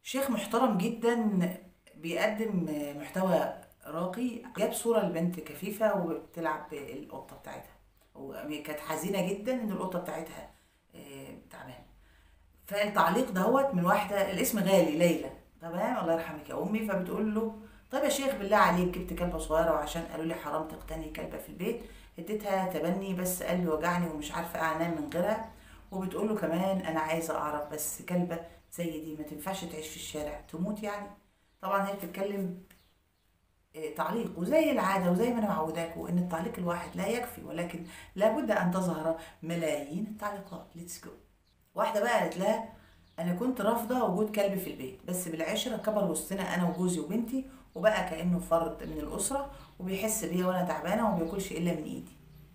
شيخ محترم جدا بيقدم محتوى راقي جاب صورة لبنت كفيفة وبتلعب بالقطة بتاعتها وكانت حزينة جدا ان القطة بتاعتها آه، تعبانة فالتعليق دهوت من واحدة الاسم غالي ليلى تمام الله يرحمك يا امي فبتقول له طيب يا شيخ بالله عليك جبت كلبة صغيرة وعشان قالوا لي حرام تقتني كلبة في البيت اديتها تبني بس قلبي وجعني ومش عارفة انام من غيرها وبتقول له كمان انا عايزة اعرف بس كلبة زي دي ما تنفعش تعيش في الشارع تموت يعني طبعا هي بتتكلم آه، تعليق وزي العادة وزي ما أنا معوداكم إن التعليق الواحد لا يكفي ولكن لابد أن تظهر ملايين التعليقات ليتس جو واحدة بقى قالت لها أنا كنت رافضة وجود كلب في البيت بس بالعشرة كبر وسطنا أنا وجوزي وبنتي وبقى كأنه فرد من الأسرة وبيحس بيا وأنا تعبانة وما بياكلش إلا من إيدي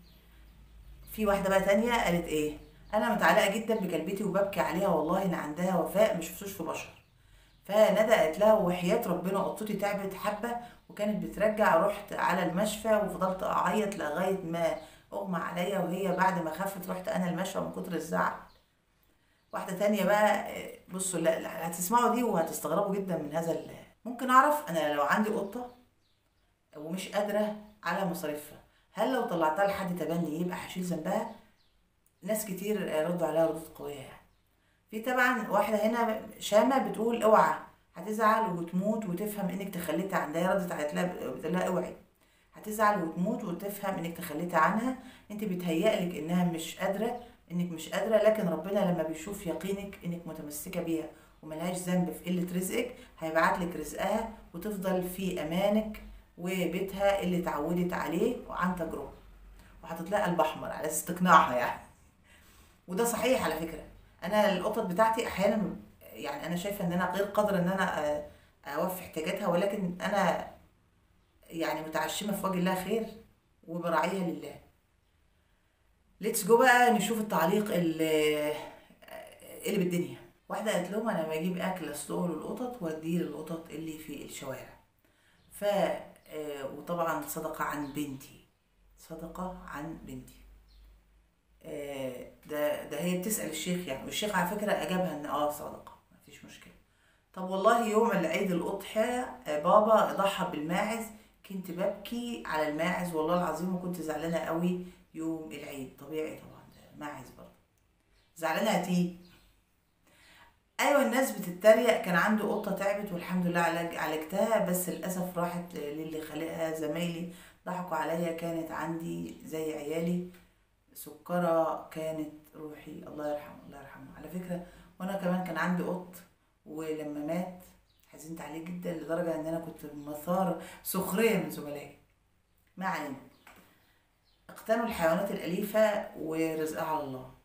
في واحدة بقى تانية قالت إيه أنا متعلقة جدا بكلبتي وببكي عليها والله إن عندها وفاء مش شفتوش في بشر فندى قالت لها وحياة ربنا قطتي تعبت حبة وكانت بترجع رحت على المشفى وفضلت أعيط لغاية ما أغمى عليا وهي بعد ما خفت رحت أنا المشفى من كتر الزعل واحدة تانية بقى آه، بصوا لا, لا هتسمعوا دي وهتستغربوا جدا من هذا ال- ممكن أعرف أنا لو عندي قطة ومش قادرة على مصاريفها هل لو طلعتها لحد تبني يبقى هشيل ذنبها؟ ناس كتير آه، ردوا عليها ردود قوية يعني في طبعا واحدة هنا شامة بتقول اوعى هتزعل وتموت وتفهم انك تخليتها عندها ردت على لها بتقول لها اوعي هتزعل وتموت وتفهم انك تخليتها عنها انت بيتهيألك انها مش قادرة انك مش قادرة لكن ربنا لما بيشوف يقينك انك متمسكة بيها وملهاش ذنب في قلة رزقك هيبعت لك رزقها وتفضل في امانك وبيتها اللي اتعودت عليه وعن تجربة وحاطط لها قلب احمر على اساس تقنعها يعني وده صحيح على فكرة انا القطط بتاعتي احيانا يعني انا شايفة ان انا غير قادرة ان انا آه، اوفي احتياجاتها ولكن انا يعني متعشمة في وجه الله خير وبراعيها لله ليتس جو بقى نشوف التعليق اللي اللي بالدنيا واحدة قالت لهم انا بجيب اكل اسلقه للقطط واديه للقطط اللي في الشوارع ف آه، وطبعا صدقة عن بنتي صدقة عن بنتي آه، ده ده هي بتسأل الشيخ يعني والشيخ على فكرة أجابها إن آه صدقة مفيش مشكلة طب والله يوم العيد الأضحى آه، بابا ضحى بالماعز كنت ببكي على الماعز والله العظيم وكنت زعلانة قوي يوم العيد طبيعي طبعا ده ماعز برضه زعلانة هتيجي ايوه الناس بتتريق كان عنده قطه تعبت والحمد لله عالج عالجتها بس للاسف راحت للي خلقها زمايلي ضحكوا عليا كانت عندي زي عيالي سكرة كانت روحي الله يرحمه الله يرحمه على فكرة وانا كمان كان عندي قط ولما مات حزنت عليه جدا لدرجة ان انا كنت مثار سخرية من زملائي ما علينا اقتنوا الحيوانات الأليفة ورزقها على الله